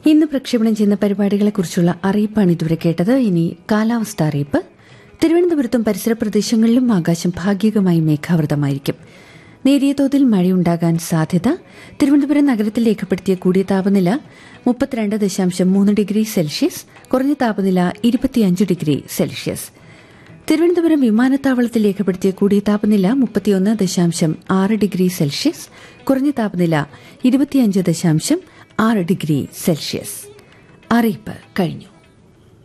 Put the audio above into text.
ഇന്ന് പ്രക്ഷേപണം ചെയ്യുന്ന പരിപാടികളെക്കുറിച്ചുള്ള അറിയിപ്പാണ് ഇതുവരെ കേട്ടത് ഇനി കാലാവസ്ഥ അറിയിപ്പ് തിരുവനന്തപുരത്തും പരിസര പ്രദേശങ്ങളിലും ആകാശം ഭാഗികമായി മേഘാവൃതമായിരിക്കും നേരിയ തോതിൽ മഴയുണ്ടാകാൻ സാധ്യത തിരുവനന്തപുരം നഗരത്തിൽ രേഖപ്പെടുത്തിയ കൂടിയ താപനില മുപ്പത്തിരണ്ട് ദശാംശം മൂന്ന് ഡിഗ്രി സെൽഷ്യസ് കുറഞ്ഞ താപനില ഇരുപത്തിയഞ്ച് ഡിഗ്രി സെൽഷ്യസ് തിരുവനന്തപുരം വിമാനത്താവളത്തിൽ രേഖപ്പെടുത്തിയ കൂടിയ താപനില മുപ്പത്തിയൊന്ന് ദശാംശം ആറ് ഡിഗ്രി സെൽഷ്യസ് കുറഞ്ഞ താപനില ഇരുപത്തിയഞ്ച് ദശാംശം ആറ് ഡിഗ്രി സെൽഷ്യസ് അറിയിപ്പ് കഴിഞ്ഞു